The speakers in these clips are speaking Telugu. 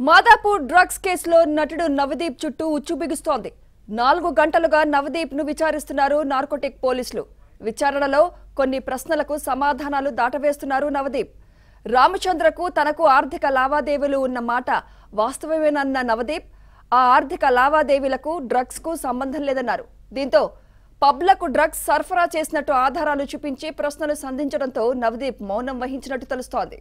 మాదాపూర్ డ్రగ్స్ కేసులో నటుడు నవదీప్ చుట్టూ ఉచ్చు బిగుస్తోంది నాలుగు గంటలుగా నవదీప్ ను విచారిస్తున్నారు నార్కోటిక్ పోలీసులు విచారణలో కొన్ని ప్రశ్నలకు సమాధానాలు దాటవేస్తున్నారు నవదీప్ రామచంద్రకు తనకు ఆర్థిక లావాదేవీలు ఉన్న మాట వాస్తవమేనన్న నవదీప్ ఆ ఆర్థిక లావాదేవీలకు డ్రగ్స్ కు సంబంధం లేదన్నారు దీంతో పబ్లకు డ్రగ్స్ సరఫరా చేసినట్టు ఆధారాలు చూపించి ప్రశ్నలు సంధించడంతో నవదీప్ మౌనం వహించినట్టు తెలుస్తోంది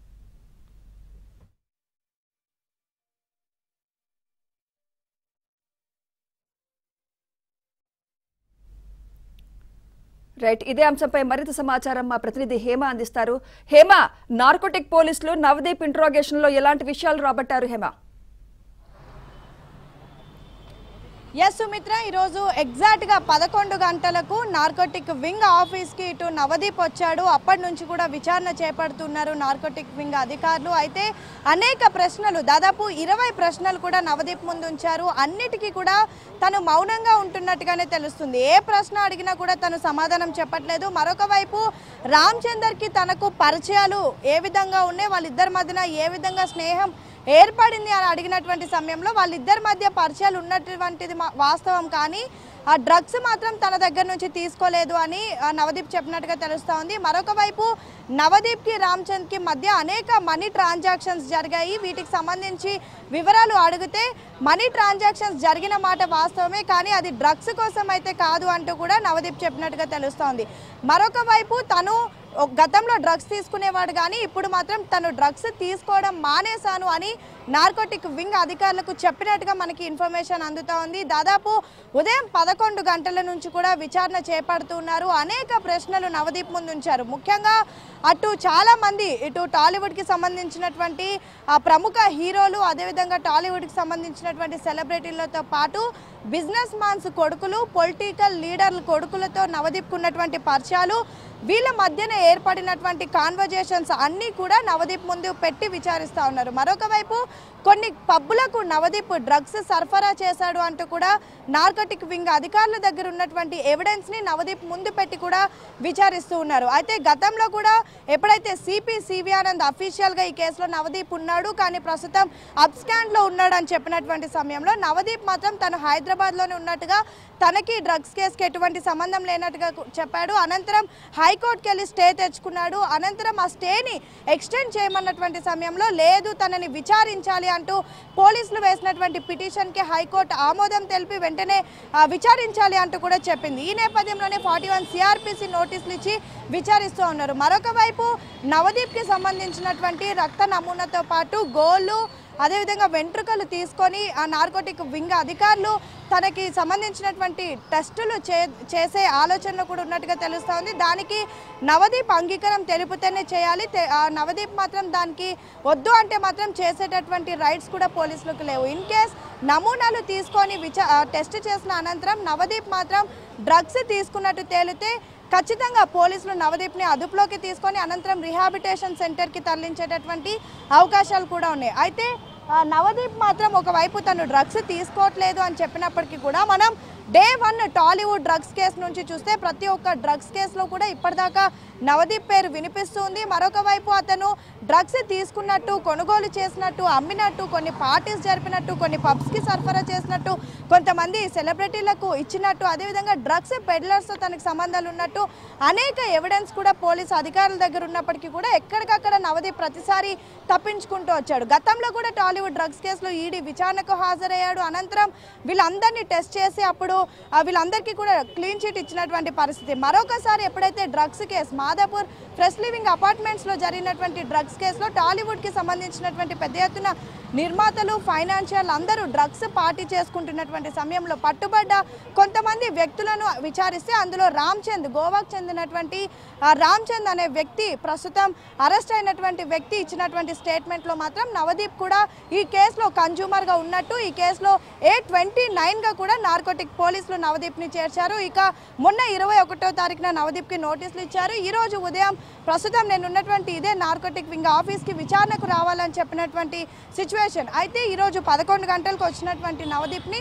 రైట్ ఇదే అంశంపై మరింత సమాచారం మా ప్రతినిధి హేమ అందిస్తారు హేమ నార్కోటిక్ పోలీసులు నవదీప్ ఇంట్రాగేషన్ లో ఎలాంటి విషయాలు రాబట్టారు హేమ ఎస్ సుమిత్ర ఈరోజు ఎగ్జాక్ట్గా పదకొండు గంటలకు నార్కోటిక్ వింగ్ ఆఫీస్కి ఇటు నవదీప్ వచ్చాడు అప్పటి నుంచి కూడా విచారణ చేపడుతున్నారు నార్కోటిక్ వింగ్ అధికారులు అయితే అనేక ప్రశ్నలు దాదాపు ఇరవై ప్రశ్నలు కూడా నవదీప్ ముందు ఉంచారు అన్నిటికీ కూడా తను మౌనంగా ఉంటున్నట్టుగానే తెలుస్తుంది ఏ ప్రశ్న అడిగినా కూడా తను సమాధానం చెప్పట్లేదు మరొక వైపు రామచందర్కి తనకు పరిచయాలు ఏ విధంగా ఉన్నాయి వాళ్ళిద్దరి మధ్యన ఏ విధంగా స్నేహం ఏర్పడింది అని అడిగినటువంటి సమయంలో వాళ్ళిద్దరి మధ్య పరిచయాలు ఉన్నటువంటిది మా- వాస్తవం కానీ ఆ డ్రగ్స్ మాత్రం తన దగ్గర నుంచి తీసుకోలేదు అని ఆ, నవదీప్ చెప్పినట్టుగా తెలుస్తూ ఉంది మరొక వైపు నవదీప్కి రామ్చంద్కి మధ్య అనేక మనీ ట్రాన్సాక్షన్స్ జరిగాయి వీటికి సంబంధించి వివరాలు అడిగితే మనీ ట్రాన్సాక్షన్స్ జరిగిన మాట వాస్తవమే కానీ అది డ్రగ్స్ కోసం అయితే కాదు అంటూ కూడా నవదీప్ చెప్పినట్టుగా తెలుస్తోంది మరొక వైపు తను ఒక గతంలో డ్రగ్స్ తీసుకునేవాడు కానీ ఇప్పుడు మాత్రం తను డ్రగ్స్ తీసుకోవడం మానేశాను అని నార్కోటిక్ వింగ్ అధికారులకు చెప్పినట్టుగా మనకి ఇన్ఫర్మేషన్ అందుతా ఉంది దాదాపు ఉదయం పదకొండు గంటల నుంచి కూడా విచారణ చేపడుతున్నారు అనేక ప్రశ్నలు నవదీప్ ముందు ఉంచారు ముఖ్యంగా అటు చాలా మంది ఇటు టాలీవుడ్కి సంబంధించినటువంటి ఆ ప్రముఖ హీరోలు అదేవిధంగా టాలీవుడ్కి సంబంధించినటువంటి సెలబ్రిటీలతో పాటు బిజినెస్ మాన్స్ కొడుకులు పొలిటికల్ లీడర్ల కొడుకులతో నవదీప్కు ఉన్నటువంటి పరిచయాలు వీళ్ళ మధ్యన ఏర్పడినటువంటి కాన్వర్జేషన్స్ అన్నీ కూడా నవదీప్ ముందు పెట్టి విచారిస్తూ ఉన్నారు మరొక వైపు కొన్ని పబ్బులకు నవదీప్ డ్రగ్స్ సరఫరా చేశాడు అంటూ కూడా నార్కటిక్ వింగ్ అధికారుల దగ్గర ఉన్నటువంటి ఎవిడెన్స్ని నవదీప్ ముందు పెట్టి కూడా విచారిస్తూ ఉన్నారు అయితే గతంలో కూడా ఎప్పుడైతే సిపి సివి ఆనంద్ అఫీషియల్గా ఈ కేసులో నవదీప్ ఉన్నాడు కానీ ప్రస్తుతం అబ్స్కాండ్లో ఉన్నాడు అని చెప్పినటువంటి సమయంలో నవదీప్ మాత్రం తను హైదరాబాద్లోనే ఉన్నట్టుగా తనకి డ్రగ్స్ కేసుకి ఎటువంటి సంబంధం లేనట్టుగా కు- చెప్పాడు అనంతరం హైకోర్టుకి వెళ్ళి స్టే తెచ్చుకున్నాడు అనంతరం ఆ స్టేని ఎక్స్టెండ్ చేయమన్నటువంటి సమయంలో లేదు తనని విచారించాలి అంటూ పోలీసులు వేసినటువంటి పిటిషన్కి హైకోర్టు ఆమోదం తెలిపి వెంటనే ఆ, విచారించాలి అంటూ కూడా చెప్పింది ఈ నేపథ్యంలోనే ఫార్టీ వన్ సిఆర్పిసి నోటీసులు ఇచ్చి విచారిస్తూ ఉన్నారు మరొక వైపు నవదీప్కి సంబంధించినటువంటి రక్త నమూనాతో పాటు గోళ్ళు అదేవిధంగా వెంట్రుకలు తీసుకొని ఆ నార్కోటిక్ వింగ్ అధికారులు తనకి సంబంధించినటువంటి టెస్టులు చే చేసే ఆలోచనలో కూడా ఉన్నట్టుగా తెలుస్తోంది దానికి నవదీప్ అంగీకారం తెలుపుతేనే చేయాలి తె- ఆ నవదీప్ మాత్రం దానికి వద్దు అంటే మాత్రం చేసేటటువంటి రైట్స్ కూడా పోలీసులకు లేవు ఇన్ కేస్ నమూనాలు తీసుకొని విచా ఆ, టెస్ట్ చేసిన అనంతరం నవదీప్ మాత్రం డ్రగ్స్ తీసుకున్నట్టు తేలితే ఖచ్చితంగా పోలీసులు నవదీప్ని అదుపులోకి తీసుకొని అనంతరం రిహాబిటేషన్ సెంటర్కి తరలించేటటువంటి అవకాశాలు కూడా ఉన్నాయి అయితే ఆ, నవదీప్ మాత్రం ఒకవైపు తను డ్రగ్స్ తీసుకోవట్లేదు అని చెప్పినప్పటికీ కూడా మనం day one Tollywood drugs case నుంచి చూస్తే ప్రతి ఒక్క డ్రగ్స్ కేసులో కూడా ఇప్పటిదాకా నవదీప్ పేరు వినిపిస్తుంది మరొక వైపు అతను డ్రగ్స్ తీసుకున్నట్టు కొనుగోలు చేసినట్టు అమ్మినట్టు కొన్ని పార్టీస్ జరిపినట్టు కొన్ని పబ్స్కి సరఫరా చేసినట్టు కొంతమంది సెలబ్రిటీలకు ఇచ్చినట్టు అదేవిధంగా డ్రగ్స్ పెడ్లర్స్తో తనకు సంబంధాలు ఉన్నట్టు అనేక ఎవిడెన్స్ కూడా పోలీసు అధికారుల దగ్గర ఉన్నప్పటికీ కూడా ఎక్కడికక్కడ నవదీప్ ప్రతిసారి తప్పించుకుంటూ వచ్చాడు గతంలో కూడా టాలీవుడ్ డ్రగ్స్ కేసులో ఈడీ విచారణకు హాజరయ్యాడు అనంతరం వీళ్ళందరినీ టెస్ట్ చేసి అప్పుడు ఆ, వీళ్ళందరికీ కూడా క్లీన్ చిట్ ఇచ్చినటువంటి పరిస్థితి మరొకసారి ఎప్పుడైతే drugs case Madhapur fresh living అపార్ట్మెంట్స్లో జరిగినటువంటి డ్రగ్స్ కేసులో టాలీవుడ్కి సంబంధించినటువంటి పెద్ద ఎత్తున నిర్మాతలు ఫైనాన్షియల్ అందరూ డ్రగ్స్ పార్టీ చేసుకుంటున్నటువంటి సమయంలో పట్టుబడ్డ కొంతమంది వ్యక్తులను విచారిస్తే అందులో రామ్చంద్ గోవాకు చెందినటువంటి ఆ, రామ్చంద్ అనే వ్యక్తి ప్రస్తుతం అరెస్ట్ అయినటువంటి వ్యక్తి ఇచ్చినటువంటి స్టేట్మెంట్లో మాత్రం నవదీప్ కూడా ఈ కేసులో కన్జ్యూమర్గా ఉన్నట్టు ఈ కేసులో ఏ ట్వంటీ నైన్గా కూడా నార్కోటిక్ పోలీసులు నవదీప్ని చేర్చారు ఇక మొన్న ఇరవై ఒకటో తారీఖున నవదీప్కి నోటీసులు ఇచ్చారు ఈ రోజు ఉదయం ప్రస్తుతం నేను ఉన్నటువంటి ఇదే నార్కోటిక్ వింగ్ ఆఫీస్కి విచారణకు రావాలని చెప్పినటువంటి సిచ్యువేషన్ అయితే ఈరోజు పదకొండు గంటలకు వచ్చినటువంటి నవదీప్ని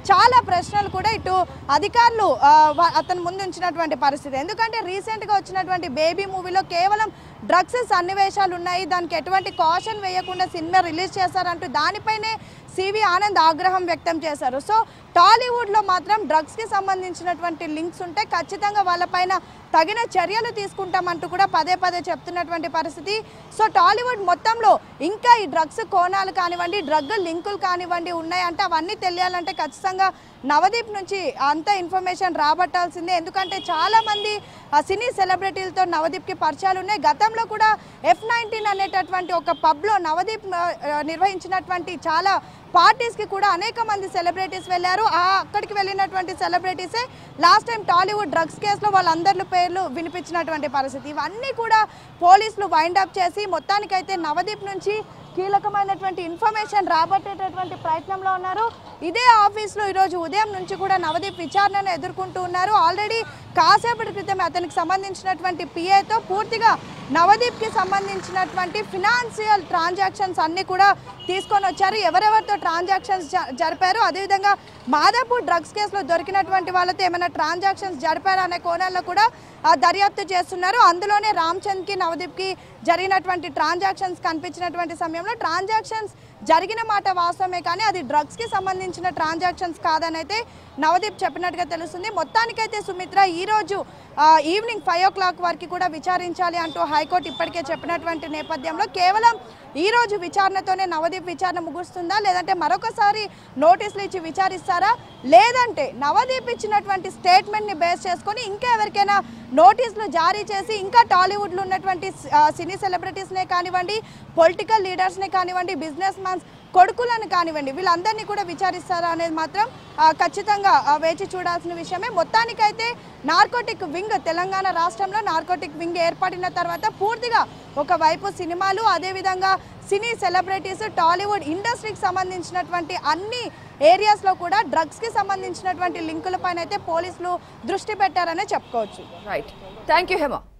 చాలా ప్రశ్నలు కూడా ఇటు అధికారులు ఆ, వా- అతని ముందు ఉంచినటువంటి పరిస్థితి ఎందుకంటే రీసెంట్గా వచ్చినటువంటి బేబీ మూవీలో కేవలం డ్రగ్స్ సన్నివేశాలు ఉన్నాయి దానికి ఎటువంటి కాషన్ వేయకుండా సినిమా రిలీజ్ చేశారంటూ దానిపైనే సివి ఆనంద్ ఆగ్రహం వ్యక్తం చేశారు సో టాలీవుడ్లో మాత్రం డ్రగ్స్కి సంబంధించినటువంటి లింక్స్ ఉంటే ఖచ్చితంగా వాళ్ళపైన తగిన చర్యలు తీసుకుంటామంటూ కూడా పదే పదే చెప్తున్నటువంటి పరిస్థితి సో టాలీవుడ్ మొత్తంలో ఇంకా ఈ డ్రగ్స్ కోణాలు కానివ్వండి డ్రగ్ లింకులు కానివ్వండి ఉన్నాయంటే అవన్నీ తెలియాలంటే ఖచ్చితంగా నవదీప్ నుంచి అంత ఇన్ఫర్మేషన్ రాబట్టాల్సిందే ఎందుకంటే చాలామంది ఆ సినీ సెలబ్రిటీలతో నవదీప్కి పరిచయాలు ఉన్నాయి గతంలో కూడా ఎఫ్ నైన్టీన్ అనేటటువంటి ఒక పబ్లో నవదీప్ ఆ, నిర్వహించినటువంటి చాలా పార్టీస్కి కూడా అనేక మంది సెలబ్రిటీస్ వెళ్ళారు ఆ అక్కడికి వెళ్ళినటువంటి సెలబ్రిటీసే లాస్ట్ టైం టాలీవుడ్ డ్రగ్స్ కేసులో వాళ్ళందరి పేర్లు వినిపించినటువంటి పరిస్థితి ఇవన్నీ కూడా పోలీసులు వైండ్ అప్ చేసి మొత్తానికైతే నవదీప్ నుంచి కీలకమైనటువంటి ఇన్ఫర్మేషన్ రాబట్టేటటువంటి ప్రయత్నంలో ఉన్నారు ఇదే ఆఫీస్లో ఈరోజు ఉదయం నుంచి కూడా నవదీప్ విచారణను ఎదుర్కొంటూ ఉన్నారు ఆల్రెడీ కాసేపటి క్రితం అతనికి సంబంధించినటువంటి పిఏతో పూర్తిగా నవదీప్కి సంబంధించినటువంటి ఫినాన్షియల్ ట్రాన్సాక్షన్స్ అన్నీ కూడా తీసుకొని వచ్చారు ఎవరెవరితో ట్రాన్సాక్షన్స్ జరిపారు అదేవిధంగా మాదాపూర్ డ్రగ్స్ కేసులో దొరికినటువంటి వాళ్ళతో ఏమైనా ట్రాన్సాక్షన్స్ జరిపారా అనే కోణాల్లో కూడా ఆ, దర్యాప్తు చేస్తున్నారు అందులోనే రామ్చంద్కి నవదీప్కి జరిగినటువంటి ట్రాన్సాక్షన్స్ కనిపించినటువంటి సమయంలో ట్రాన్సాక్షన్స్ జరిగిన మాట వాస్తవమే కానీ అది డ్రగ్స్కి సంబంధించిన ట్రాన్సాక్షన్స్ కాదని అయితే నవదీప్ చెప్పినట్టుగా తెలుస్తుంది మొత్తానికైతే సుమిత్ర ఈరోజు ఆ, ఈవినింగ్ ఫైవ్ ఓ క్లాక్ వరకు కూడా విచారించాలి అంటూ హైకోర్టు ఇప్పటికే చెప్పినటువంటి నేపథ్యంలో కేవలం ఈ రోజు విచారణతోనే నవదీప్ విచారణ ముగుస్తుందా లేదంటే మరొకసారి నోటీసులు ఇచ్చి విచారిస్తారా లేదంటే నవదీప్ ఇచ్చినటువంటి స్టేట్మెంట్ని బేస్ చేసుకొని ఇంకా ఎవరికైనా నోటీసులు జారీ చేసి ఇంకా టాలీవుడ్లో ఉన్నటువంటి ఆ, సినీ సెలబ్రిటీస్నే కానివ్వండి పొలిటికల్ లీడర్స్నే కానివ్వండి బిజినెస్ మ్యాన్స్ కొడుకులను కానివ్వండి వీళ్ళందరినీ కూడా విచారిస్తారా అనేది మాత్రం ఆ, ఖచ్చితంగా ఆ, వేచి చూడాల్సిన విషయమే మొత్తానికైతే నార్కోటిక్ వింగ్ తెలంగాణ రాష్ట్రంలో నార్కోటిక్ వింగ్ ఏర్పడిన తర్వాత పూర్తిగా ఒకవైపు సినిమాలు అదేవిధంగా సినీ సెలబ్రిటీస్ టాలీవుడ్ ఇండస్ట్రీకి సంబంధించినటువంటి అన్ని ఏరియాస్లో కూడా డ్రగ్స్కి సంబంధించినటువంటి లింకులపైన అయితే పోలీసులు దృష్టి పెట్టారనే చెప్పుకోవచ్చు రైట్ థ్యాంక్ యూ హేమ